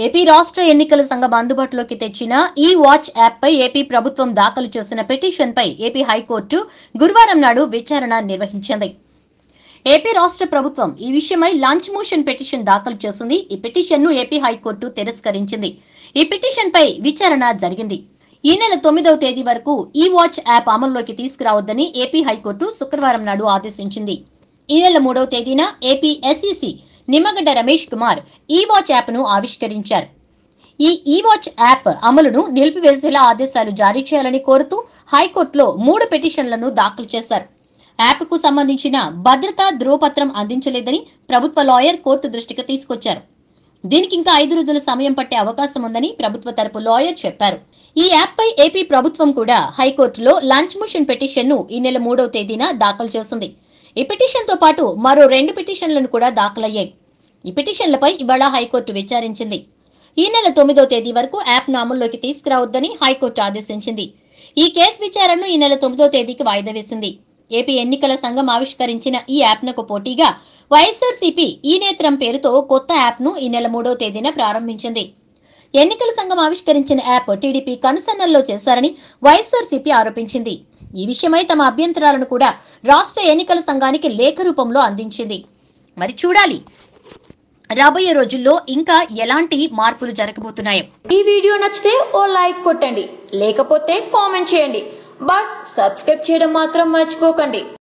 AP రాష్ట్ర ఎన్నికల సంఘం అందుబాటులోకి తెచ్చిన ఈ వాచ్ యాప్ పై ఏపీ ప్రభుత్వం దాఖలు చేసిన పిటిషన్ పై ఏపీ హైకోర్టు గురువారం నాడు విచారణ నిర్వహించింది ఏపీ రాష్ట్ర ప్రభుత్వం ఈ విషయమై లాంచ్ మోషన్ పిటిషన్ దాఖలు చేసింది ఈ పిటిషన్ ను ఏపీ హైకోర్టు తిరస్కరించింది ఈ పిటిషన్ పై విచారణ జరిగింది ఈ నెల తొమ్మిదవ తేదీ వరకు ఈ వాచ్ యాప్ అమల్లోకి తీసుకురావద్దని ఏపీ హైకోర్టు శుక్రవారం నాడు ఆదేశించింది ఈ నెల మూడవ తేదీన ఏపీ ఎస్ఈసి నిమ్మగడ్డ రమేష్ కుమార్ ఈ వాచ్ యాప్ ను ఆవిష్కరించారు ఈ ఈ వాచ్ యాప్ అమలును నిలిపివేసేలా ఆదేశాలు జారీ చేయాలని కోరుతూ హైకోర్టులో మూడు పిటిషన్లను దాఖలు చేశారు యాప్ కు సంబంధించిన భద్రతా ధృవపత్రం అందించలేదని ప్రభుత్వ లాయర్ కోర్టు దృష్టికి తీసుకొచ్చారు దీనికి ఇంకా ఐదు రోజుల సమయం పట్టే అవకాశం ఉందని ప్రభుత్వ తరపు లాయర్ చెప్పారు ఈ యాప్ పై ఏపీ ప్రభుత్వం కూడా హైకోర్టులో లాంచ్ మోషన్ పిటిషన్ ను ఈ నెల మూడవ తేదీన దాఖలు చేసింది ఈ పిటిషన్ తో పాటు మరో రెండు పిటిషన్లను కూడా దాఖలయ్యాయి ఈ పిటిషన్లపై ఇవాళ హైకోర్టు విచారించింది ఈ నెల తొమ్మిదో తేదీ వరకు యాప్ ను అమల్లోకి తీసుకురావద్దని హైకోర్టు ఆదేశించింది ఈ కేసు విచారణను ఈ నెల తొమ్మిదో తేదీకి వాయిదా వేసింది ఏపీ ఎన్నికల సంఘం ఆవిష్కరించిన ఈ యాప్నకు పోటీగా వైఎస్ఆర్సీపీ ఈ నేత్రం పేరుతో కొత్త యాప్ను ఈ నెల మూడో తేదీన ప్రారంభించింది ఎన్నికల సంఘం ఆవిష్కరించిన యాప్ టీడీపీ కనుసన్నల్లో చేశారని వైఎస్ఆర్సీపీ ఆరోపించింది ఈ విషయమై తమ అభ్యంతరాలను కూడా రాష్ట్ర ఎన్నికల సంఘానికి లేఖ రూపంలో అందించింది మరి చూడాలి రాబోయే రోజుల్లో ఇంకా ఎలాంటి మార్పులు జరగబోతున్నాయో ఈ వీడియో నచ్చితే ఓ లైక్ కొట్టండి లేకపోతే కామెంట్ చేయండి బట్ సబ్స్క్రైబ్ చేయడం మాత్రం మర్చిపోకండి